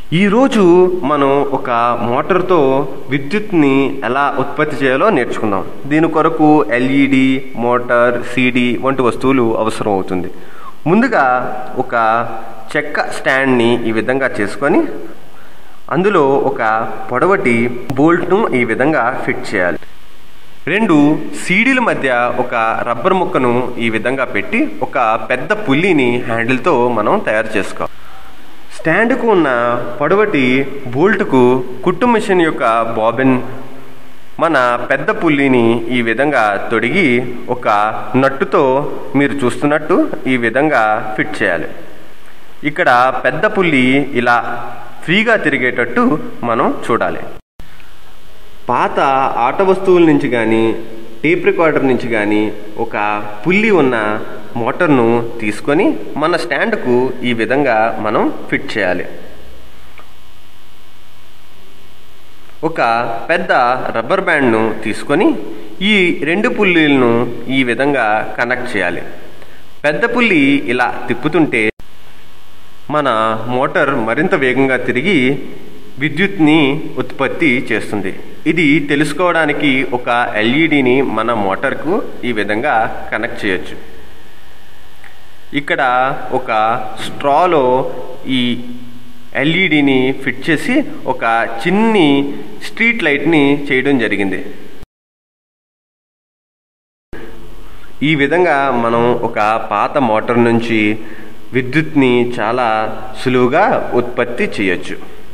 ఈరోజు మనం ఒక మోటార్తో విద్యుత్ని ఎలా ఉత్పత్తి చేయాలో నేర్చుకుందాం దీని కొరకు ఎల్ఈడి మోటార్ సిడి వంటి వస్తువులు అవసరం అవుతుంది ముందుగా ఒక చెక్క స్టాండ్ని ఈ విధంగా చేసుకొని అందులో ఒక పొడవటి బోల్ట్ను ఈ విధంగా ఫిట్ చేయాలి రెండు సీడీల మధ్య ఒక రబ్బర్ ముక్కను ఈ విధంగా పెట్టి ఒక పెద్ద పుల్లిని హ్యాండిల్తో మనం తయారు చేసుకోవాలి స్టాండ్కు ఉన్న పొడవటి బోల్ట్కు కుట్టు మిషన్ యొక్క బాబిన్ మన పెద్ద పుల్లిని ఈ విధంగా తొడిగి ఒక నట్టుతో మీరు చూస్తున్నట్టు ఈ విధంగా ఫిట్ చేయాలి ఇక్కడ పెద్ద పుల్లి ఇలా ఫ్రీగా తిరిగేటట్టు మనం చూడాలి పాత ఆట వస్తువుల నుంచి కానీ టేప్ రికార్డర్ నుంచి కానీ ఒక పుల్లి ఉన్న మోటార్ను తీసుకొని మన స్టాండ్కు ఈ విధంగా మనం ఫిట్ చేయాలి ఒక పెద్ద రబ్బర్ బ్యాండ్ను తీసుకొని ఈ రెండు పుల్లీలను ఈ విధంగా కనెక్ట్ చేయాలి పెద్ద పుల్లి ఇలా తిప్పుతుంటే మన మోటార్ మరింత వేగంగా తిరిగి విద్యుత్ని ఉత్పత్తి చేస్తుంది ఇది తెలుసుకోవడానికి ఒక ఎల్ఈడిని మన మోటార్కు ఈ విధంగా కనెక్ట్ చేయొచ్చు ఇక్కడ ఒక స్ట్రాలో ఈ ఎల్ఈడిని ఫిట్ చేసి ఒక చిన్ని స్ట్రీట్ లైట్ని చేయడం జరిగింది ఈ విధంగా మనం ఒక పాత మోటార్ నుంచి విద్యుత్ని చాలా సులువుగా ఉత్పత్తి చేయొచ్చు